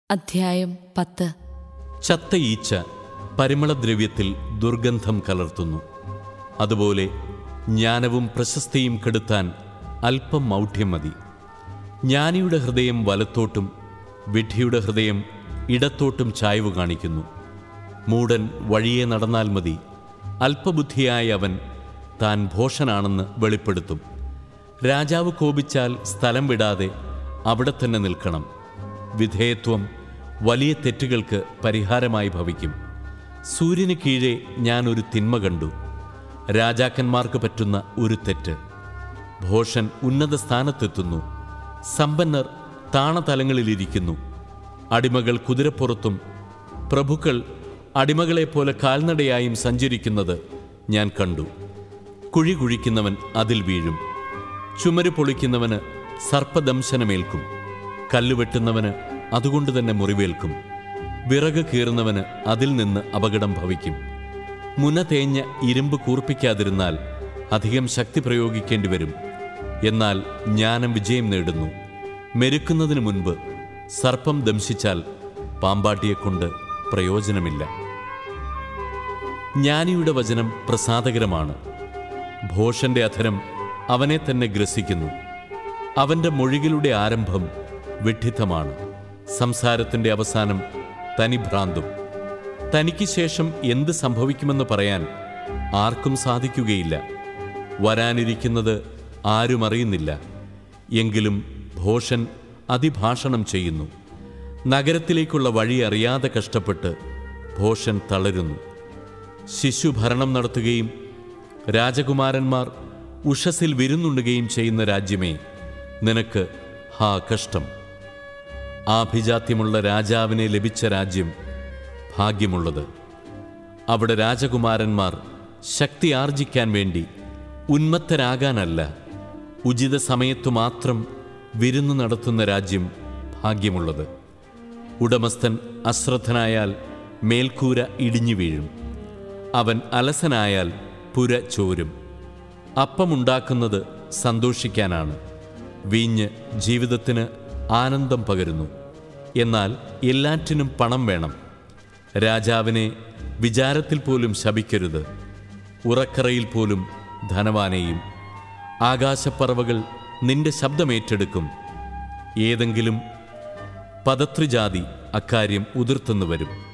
അധ്യായം പത്ത് ചത്ത ഈച്ച പരിമളദ്രവ്യത്തിൽ ദുർഗന്ധം കലർത്തുന്നു അതുപോലെ ജ്ഞാനവും പ്രശസ്തിയും കെടുത്താൻ അല്പം മൗഢ്യം മതി ജ്ഞാനിയുടെ ഹൃദയം വലത്തോട്ടും വിഡ്ഢിയുടെ ഹൃദയം ഇടത്തോട്ടും ചായ്വ് കാണിക്കുന്നു മൂടൻ വഴിയെ നടന്നാൽ മതി അല്പബുദ്ധിയായ അവൻ താൻ ഭോഷനാണെന്ന് വെളിപ്പെടുത്തും രാജാവ് കോപിച്ചാൽ സ്ഥലം വിടാതെ അവിടെ തന്നെ നിൽക്കണം വിധേയത്വം വലിയ തെറ്റുകൾക്ക് പരിഹാരമായി ഭവിക്കും സൂര്യന് കീഴെ ഞാൻ ഒരു തിന്മ കണ്ടു രാജാക്കന്മാർക്ക് പറ്റുന്ന ഒരു തെറ്റ് ഭോഷൻ ഉന്നത സ്ഥാനത്തെത്തുന്നു സമ്പന്നർ താണതലങ്ങളിലിരിക്കുന്നു അടിമകൾ കുതിരപ്പുറത്തും പ്രഭുക്കൾ അടിമകളെപ്പോലെ കാൽനടയായും സഞ്ചരിക്കുന്നത് ഞാൻ കണ്ടു കുഴി കുഴിക്കുന്നവൻ അതിൽ വീഴും ചുമര് പൊളിക്കുന്നവന് സർപ്പദംശനമേൽക്കും കല്ലുവെട്ടുന്നവന് അതുകൊണ്ട് തന്നെ മുറിവേൽക്കും വിറക് കീറുന്നവന് അതിൽ നിന്ന് അപകടം ഭവിക്കും മുന തേഞ്ഞ ഇരുമ്പ് കൂർപ്പിക്കാതിരുന്നാൽ അധികം ശക്തി പ്രയോഗിക്കേണ്ടി വരും എന്നാൽ ജ്ഞാനം വിജയം നേടുന്നു മെരുക്കുന്നതിന് മുൻപ് സർപ്പം ദംശിച്ചാൽ പാമ്പാട്ടിയെക്കൊണ്ട് പ്രയോജനമില്ല ജ്ഞാനിയുടെ വചനം പ്രസാദകരമാണ് ഭോഷന്റെ അധരം അവനെ തന്നെ ഗ്രസിക്കുന്നു അവന്റെ മൊഴികളുടെ ആരംഭം വിഡ്ഢിത്തമാണ് സംസാരത്തിന്റെ അവസാനം തനിഭ്രാന്തും തനിക്ക് ശേഷം എന്ത് സംഭവിക്കുമെന്ന് പറയാൻ ആർക്കും സാധിക്കുകയില്ല വരാനിരിക്കുന്നത് ആരും അറിയുന്നില്ല എങ്കിലും ഭോഷൻ അതിഭാഷണം ചെയ്യുന്നു നഗരത്തിലേക്കുള്ള വഴി അറിയാതെ കഷ്ടപ്പെട്ട് ഭോഷൻ തളരുന്നു ശിശു ഭരണം നടത്തുകയും രാജകുമാരന്മാർ ഉഷസിൽ വിരുന്നുണ്ണുകയും ചെയ്യുന്ന രാജ്യമേ നിനക്ക് ഹാ കഷ്ടം ആഭിജാത്യമുള്ള രാജാവിനെ ലഭിച്ച രാജ്യം ഭാഗ്യമുള്ളത് അവിടെ രാജകുമാരന്മാർ ശക്തി ആർജിക്കാൻ വേണ്ടി ഉന്മത്തരാകാനല്ല ഉചിത സമയത്തു മാത്രം വിരുന്നു നടത്തുന്ന രാജ്യം ഭാഗ്യമുള്ളത് ഉടമസ്ഥൻ അശ്രദ്ധനായാൽ മേൽക്കൂര ഇടിഞ്ഞു വീഴും അവൻ അലസനായാൽ പുര ചോരും അപ്പമുണ്ടാക്കുന്നത് സന്തോഷിക്കാനാണ് വീഞ്ഞ് ജീവിതത്തിന് ആനന്ദം പകരുന്നു എന്നാൽ എല്ലാറ്റിനും പണം വേണം രാജാവിനെ വിചാരത്തിൽ പോലും ശപിക്കരുത് ഉറക്കറയിൽ പോലും ധനവാനെയും ആകാശപ്പറവകൾ നിന്റെ ശബ്ദമേറ്റെടുക്കും ഏതെങ്കിലും പദത്രിജാതി അക്കാര്യം ഉതിർത്തെന്നു വരും